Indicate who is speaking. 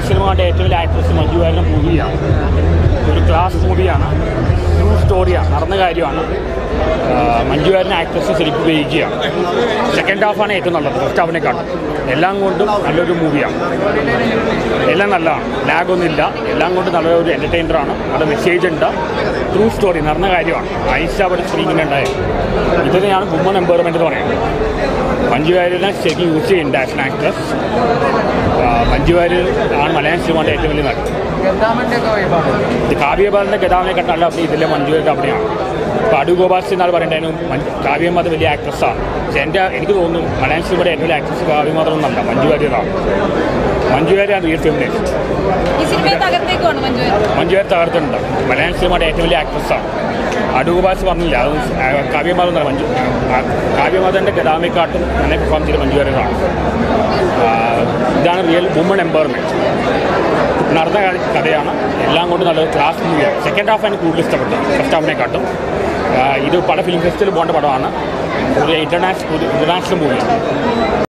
Speaker 1: സിനിമയുടെ ഏറ്റവും വലിയ ആക്ട്രസ് മഞ്ജു വാര്യർ മൂവിയാണ് ഒരു ക്ലാസ് മൂവിയാണ് ട്രൂ സ്റ്റോറിയാണ് നടന്ന കാര്യമാണ് ആ, മഞ്ജു വാര്യൻ ആക്ട്രസ് ശരിക്കും ഉപയോഗിക്കുകയാണ് സെക്കൻഡ് ഹാഫാണ് ഏറ്റവും നല്ലത് ഫസ്റ്റ് ഹാഫിനെക്കാളും എല്ലാം കൊണ്ടും നല്ലൊരു മൂവിയാണ് എല്ലാം നല്ലതാണ് ലാഗൊന്നുമില്ല എല്ലാം കൊണ്ടും നല്ലൊരു എൻ്റർടൈനറാണ് നല്ല മെസ്സേജ് ഉണ്ട് ട്രൂ സ്റ്റോറി നടന്ന കാര്യമാണ് ഐഷ അവിടെ സ്ക്രീനിങ് ഉണ്ടായത് ഇത് തന്നെയാണ് വുമൺ എംപവർമെൻറ്റ് എന്ന് പറയുന്നത് മഞ്ജു വാര്യരിനെ ശരിക്കും യൂസ് ചെയ്യുന്നുണ്ട് as an actress Manju Warrier ആണ് മലയാളം സിനിമയുടെ ഏറ്റവും വലിയ നടൻ ഇത് കാവ്യപാലിൻ്റെ ഗതാവിനെ കണ്ടല്ല അഭിനയം ഇതിലെ മഞ്ജു വാര്യരുടെ അഭിനയമാണ് ഇപ്പോൾ അടു ഗോപാൽ എന്നാൾ പറയേണ്ടതിനും കാവ്യമാത വലിയ ആക്ട്രസ്സാണ് പക്ഷേ എൻ്റെ എനിക്ക് തോന്നുന്നു മലയാളം സിനിമയുടെ ഏറ്റവും വലിയ ആക്ട്രസ് കാവ്യമാത്രം ഒന്നല്ല മഞ്ജു വാര്യരാണ് മഞ്ജു വാര്യരാണ് റിയൽ ഫെമിനിസ്റ്റ്
Speaker 2: ഈ സിനിമയെ തകർത്തേക്കുവാണ് മഞ്ജു വാര്യർ.
Speaker 1: മഞ്ജു വാര്യർ തകർത്തിട്ടുണ്ട് മലയാളം സിനിമയുടെ ഏറ്റവും വലിയ ആക്ട്രസ്സാണ് അടൂപാസ് പറഞ്ഞില്ല അത് കാവ്യമാധം എന്നല്ല മഞ്ജു ആ, കാവ്യമാധവൻ്റെ ഗതാമേക്കാട്ടും നന്നായി പെർഫോം ചെയ്ത മഞ്ജു വാര്യറാണ് ആ, ഇതാണ് റിയൽ വുമൺ എംപവർമെൻറ്റ് നടന്ന ക- കഥയാണ് എല്ലാം കൊണ്ടും നല്ലൊരു ക്ലാസ് മൂവിയാണ് സെക്കൻഡ് ഹാഫ് എനിക്ക് കൂടുതൽ ഇഷ്ടപ്പെട്ടു ഫസ്റ്റ് ഹാഫിനെക്കാട്ടും ആ, ഇത് പല ഫിലിം ഫെസ്റ്റിവൽ പോകേണ്ട പടമാണ് ഒരു ഇൻ്റർനാഷണൽ ഒരു ഇൻ്റർനാഷണൽ മൂവിയാണ്